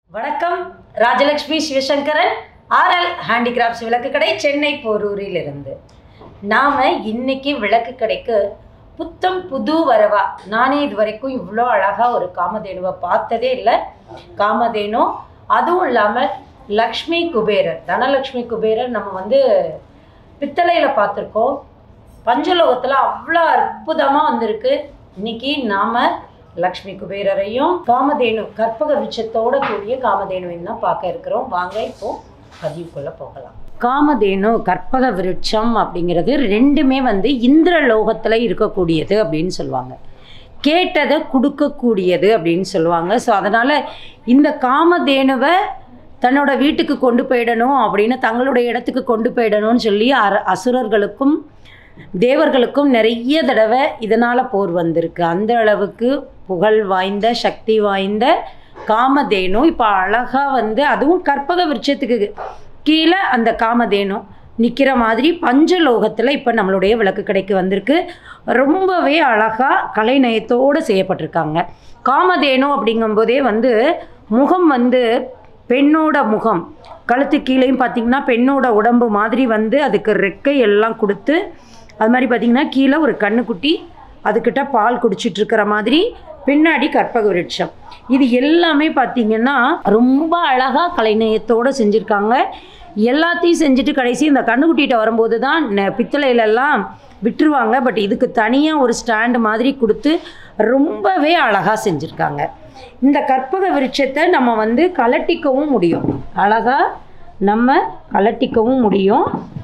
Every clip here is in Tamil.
வணக்கம் ராஜலட்சுமி சிவசங்கரன் ஆர்எல் ஹேண்டிகிராஃப்ட்ஸ் விளக்கு கடை சென்னை போரூரிலிருந்து நாம் இன்னைக்கு விளக்கு கடைக்கு புத்தம் புது வரவா நானே இது வரைக்கும் இவ்வளோ அழகாக ஒரு காமதேனுவை பார்த்ததே இல்லை காமதேனு அதுவும் இல்லாமல் லக்ஷ்மி குபேரர் தனலக்ஷ்மி குபேரர் நம்ம வந்து பித்தளையில் பார்த்துருக்கோம் பஞ்சலோகத்தில் அவ்வளோ அற்புதமாக வந்திருக்கு இன்னைக்கு நாம் லக்ஷ்மி குபேரரையும் காமதேனு கற்பக விருட்சத்தோட கூடிய காமதேனுவையும் தான் பார்க்க இருக்கிறோம் வாங்க இப்போ பதிவுக்குள்ளே போகலாம் காமதேனு கற்பக விருட்சம் அப்படிங்கிறது ரெண்டுமே வந்து இந்திர லோகத்தில் இருக்கக்கூடியது அப்படின்னு சொல்லுவாங்க கேட்டதை கொடுக்கக்கூடியது அப்படின்னு சொல்லுவாங்க ஸோ அதனால் இந்த காமதேனுவை தன்னோட வீட்டுக்கு கொண்டு போயிடணும் அப்படின்னு தங்களுடைய இடத்துக்கு கொண்டு போயிடணும்னு சொல்லி அர அசுரர்களுக்கும் தேவர்களுக்கும் நிறைய தடவை இதனால் போர் வந்திருக்கு அந்த அளவுக்கு புகழ் வாய்ந்த சக்தி வாய்ந்த காமதேனு இப்போ அழகாக வந்து அதுவும் கற்பக விருட்சத்துக்கு கீழே அந்த காமதேனு நிற்கிற மாதிரி பஞ்சலோகத்தில் இப்போ நம்மளுடைய விளக்கு கடைக்கு வந்திருக்கு ரொம்பவே அழகாக கலைநயத்தோடு செய்யப்பட்டிருக்காங்க காமதேனு அப்படிங்கும்போதே வந்து முகம் வந்து பெண்ணோட முகம் கழுத்து கீழேயும் பார்த்திங்கன்னா பெண்ணோட உடம்பு மாதிரி வந்து அதுக்கு ரெக்கை எல்லாம் கொடுத்து அது மாதிரி பார்த்திங்கன்னா கீழே ஒரு கண்ணுக்குட்டி அதுக்கிட்ட பால் குடிச்சிட்டு இருக்கிற மாதிரி பின்னாடி கற்பக விருட்சம் இது எல்லாமே பார்த்திங்கன்னா ரொம்ப அழகாக கலைநயத்தோடு செஞ்சுருக்காங்க எல்லாத்தையும் செஞ்சுட்டு கடைசி இந்த கண்ணுக்குட்டிகிட்ட வரும்போது தான் நெ- பித்தளையிலெல்லாம் விட்டுருவாங்க பட் இதுக்கு தனியாக ஒரு ஸ்டாண்டு மாதிரி கொடுத்து ரொம்பவே அழகாக செஞ்சுருக்காங்க இந்த கற்பக விருட்சத்தை நம்ம வந்து கலட்டிக்கவும் முடியும் அழகாக நம்ம கலட்டிக்கவும் முடியும்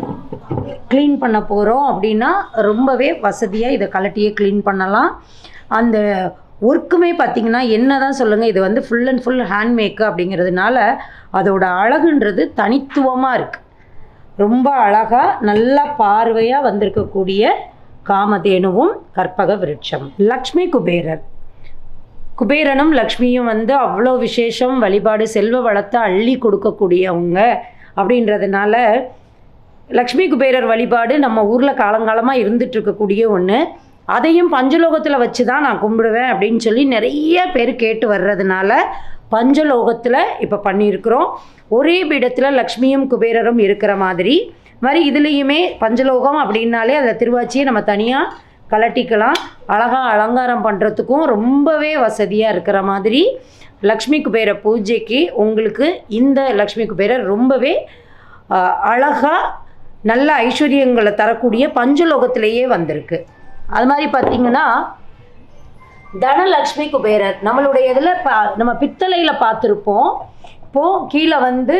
க்ளீன் பண்ண போகிறோம் அப்படின்னா ரொம்பவே வசதியாக இதை கலட்டியே க்ளீன் பண்ணலாம் அந்த ஒர்க்குமே பார்த்தீங்கன்னா என்ன தான் சொல்லுங்கள் இது வந்து ஃபுல் அண்ட் ஃபுல் ஹேண்ட்மேக்கு அப்படிங்கிறதுனால அதோட அழகுன்றது தனித்துவமாக இருக்குது ரொம்ப அழகாக நல்ல பார்வையாக வந்திருக்கக்கூடிய காமதேனுவும் கற்பக விருட்சம் லக்ஷ்மி குபேரர் குபேரனும் லக்ஷ்மியும் வந்து அவ்வளோ விசேஷம் வழிபாடு செல்வ வளத்தை அள்ளி கொடுக்கக்கூடியவங்க அப்படின்றதுனால லக்ஷ்மி குபேரர் வழிபாடு நம்ம ஊரில் காலங்காலமாக இருந்துட்டு இருக்கக்கூடிய ஒன்று அதையும் பஞ்சலோகத்தில் வச்சு தான் நான் கும்பிடுவேன் அப்படின்னு சொல்லி நிறைய பேர் கேட்டு வர்றதுனால பஞ்சலோகத்தில் இப்போ பண்ணியிருக்கிறோம் ஒரே பீடத்தில் லக்ஷ்மியும் குபேரரும் இருக்கிற மாதிரி மாதிரி இதுலேயுமே பஞ்சலோகம் அப்படின்னாலே அதில் திருவாச்சியை நம்ம தனியாக கலட்டிக்கலாம் அழகாக அலங்காரம் பண்ணுறதுக்கும் ரொம்பவே வசதியாக இருக்கிற மாதிரி லக்ஷ்மி குபேர பூஜைக்கு உங்களுக்கு இந்த லக்ஷ்மி குபேரர் ரொம்பவே அழகாக நல்ல ஐஸ்வர்யங்களை தரக்கூடிய பஞ்சலோகத்திலேயே வந்திருக்கு அது மாதிரி பார்த்தீங்கன்னா தனலக்ஷ்மி குபேரர் நம்மளுடைய இதில் பா நம்ம பித்தளையில் பார்த்துருப்போம் இப்போது கீழே வந்து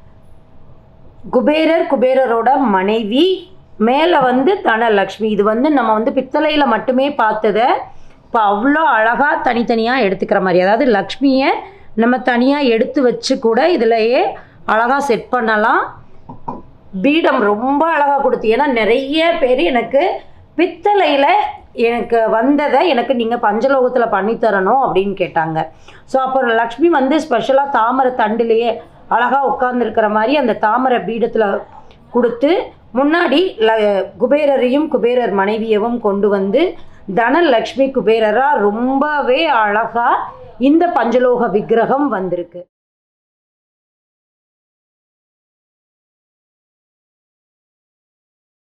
குபேரர் குபேரரோட மனைவி மேலே வந்து தனலக்ஷ்மி இது வந்து நம்ம வந்து பித்தளையில் மட்டுமே பார்த்ததை இப்போ அவ்வளோ அழகாக தனித்தனியாக எடுத்துக்கிற மாதிரி அதாவது லக்ஷ்மியை நம்ம தனியாக எடுத்து வச்சு கூட இதிலையே அழகாக செட் பண்ணலாம் பீடம் ரொம்ப அழகாக கொடுத்து ஏன்னா நிறைய பேர் எனக்கு பித்தளையில் எனக்கு வந்ததை எனக்கு நீங்கள் பஞ்சலோகத்தில் பண்ணித்தரணும் அப்படின்னு கேட்டாங்க ஸோ அப்போ லக்ஷ்மி வந்து ஸ்பெஷலாக தாமரை தண்டுலேயே அழகாக உட்காந்துருக்கிற மாதிரி அந்த தாமரை பீடத்தில் கொடுத்து முன்னாடி ல குபேரரையும் குபேரர் மனைவியவும் கொண்டு வந்து தனலக்ஷ்மி குபேரராக ரொம்பவே அழகாக இந்த பஞ்சலோக விக்கிரகம் வந்திருக்கு